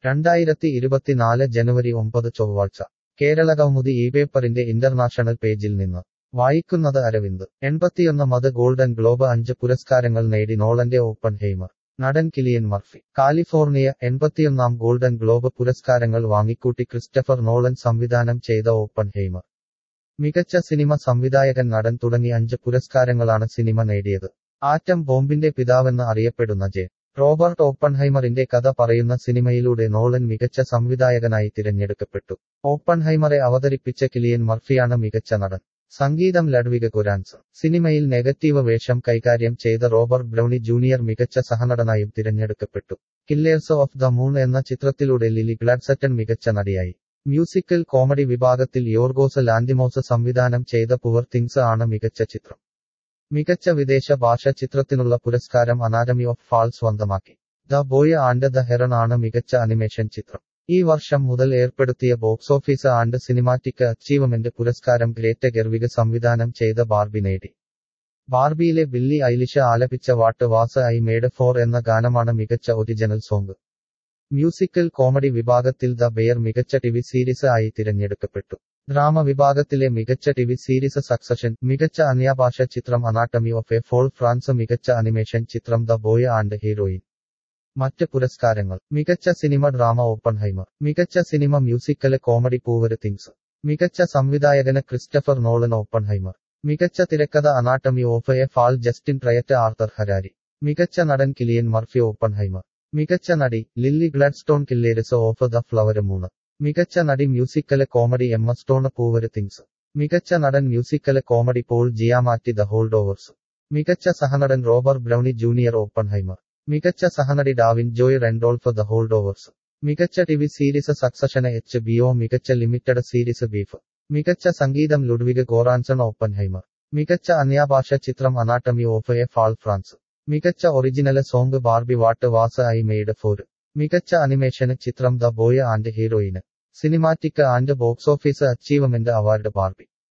രണ്ടായിരത്തി ഇരുപത്തിനാല് ജനുവരി ഒമ്പത് ചൊവ്വാഴ്ച കേരള കൗമുദി ഈ പേപ്പറിന്റെ ഇന്റർനാഷണൽ പേജിൽ നിന്ന് വായിക്കുന്നത് അരവിന്ദ് എൺപത്തിയൊന്ന് മത് ഗോൾഡൻ ഗ്ലോബ് അഞ്ച് പുരസ്കാരങ്ങൾ നേടി നോളന്റെ ഓപ്പൺ ഹെയ്മർ നടൻ കിലിയൻ മർഫി കാലിഫോർണിയ എൺപത്തിയൊന്നാം ഗോൾഡൻ ഗ്ലോബ് പുരസ്കാരങ്ങൾ വാങ്ങിക്കൂട്ടി ക്രിസ്റ്റഫർ നോളൻ സംവിധാനം ചെയ്ത ഓപ്പൺ ഹെയ്മർ മികച്ച സിനിമ സംവിധായകൻ നടൻ തുടങ്ങി അഞ്ച് പുരസ്കാരങ്ങളാണ് സിനിമ നേടിയത് ആറ്റം ബോംബിന്റെ പിതാവെന്ന് അറിയപ്പെടുന്ന ജെ റോബർട്ട് ഓപ്പൺഹൈമറിന്റെ കഥ പറയുന്ന സിനിമയിലൂടെ നോളൻ മികച്ച സംവിധായകനായി തിരഞ്ഞെടുക്കപ്പെട്ടു ഓപ്പൺഹൈമറെ അവതരിപ്പിച്ച കിലിയൻ മർഫിയാണ് മികച്ച നടൻ സംഗീതം ലഡ്വിക കുരാൻസ് സിനിമയിൽ നെഗറ്റീവ് വേഷം കൈകാര്യം ചെയ്ത റോബർട്ട് ബ്രൗണി ജൂനിയർ മികച്ച സഹനടനായും തിരഞ്ഞെടുക്കപ്പെട്ടു കില്ലേഴ്സ് ഓഫ് ദ മൂൺ എന്ന ചിത്രത്തിലൂടെ ലിലി ഗ്ലാഡ്സറ്റൻ മികച്ച നടിയായി മ്യൂസിക്കൽ കോമഡി വിഭാഗത്തിൽ യോർഗോസ് ലാൻഡിമോസ് സംവിധാനം ചെയ്ത പുവർ തിങ്സ് ആണ് മികച്ച ചിത്രം മികച്ച വിദേശ ഭാഷ ചിത്രത്തിനുള്ള പുരസ്കാരം അനാറ്റമി ഓഫ് ഫാൾ സ്വന്തമാക്കി the boy and the heron ആണ് മികച്ച അനിമേഷൻ ചിത്രം ഈ വർഷം മുതൽ ഏർപ്പെടുത്തിയ box office and cinematic achievement പുരസ്കാരം ഗ്രേറ്റ ഗർവിക സംവിധാനം ചെയ്ത ബാർബി നേടി ബാർബിയിലെ ബില്ലി ഐലിഷ ആലപിച്ച what was I made for എന്ന ഗാനമാണ് മികച്ച ഒറിജിനൽ സോങ് മ്യൂസിക്കൽ കോമഡി വിഭാഗത്തിൽ ദ ബെയർ മികച്ച ടിവി സീരീസ് ആയി തിരഞ്ഞെടുക്കപ്പെട്ടു ഡ്രാമ വിഭാഗത്തിലെ മികച്ച ടിവി സീരീസ് സക്സഷൻ മികച്ച അന്യഭാഷ ചിത്രം anatomy of a fall France മികച്ച അനിമേഷൻ ചിത്രം ദ ബോയ് ആൻഡ് ഹീറോയിൻ മറ്റ് പുരസ്കാരങ്ങൾ മികച്ച സിനിമ ഡ്രാമ ഓപ്പൺഹൈമർ മികച്ച cinema musical comedy poor things മികച്ച സംവിധായകന് ക്രിസ്റ്റഫർ നോളൻ ഓപ്പൺഹൈമർ മികച്ച തിരക്കഥ anatomy of a fall Justine Triet Arthur Harari മികച്ച നടൻ കിലിയൻ മർഫി ഓപ്പൺഹൈമർ മികച്ച നടി Lily Gladstone killers of the flower മൂന്ന് മികച്ച നടി musical comedy Emma Stone poor things മികച്ച നടൻ musical comedy Paul ജിയാമാറ്റി the holdovers ഓവേഴ്സ് മികച്ച സഹനടൻ റോബർ ബ്രൗണി ജൂനിയർ ഓപ്പൺഹൈമർ മികച്ച സഹനടി Da'Vine Joy Randolph the holdovers ഓവേഴ്സ് മികച്ച TV series succession H BO മികച്ച ലിമിറ്റഡ് സീരീസ് ബീഫ് മികച്ച സംഗീതം ലുഡ്വിഗ് ഗോറാൻസൺ ഓപ്പൺഹൈമർ മികച്ച അന്യഭാഷ ചിത്രം anatomy of a fall France മികച്ച original song Barbie what was I made for മികച്ച അനിമേഷന് ചിത്രം the boy and heroine cinematic and box office achievement award Barbie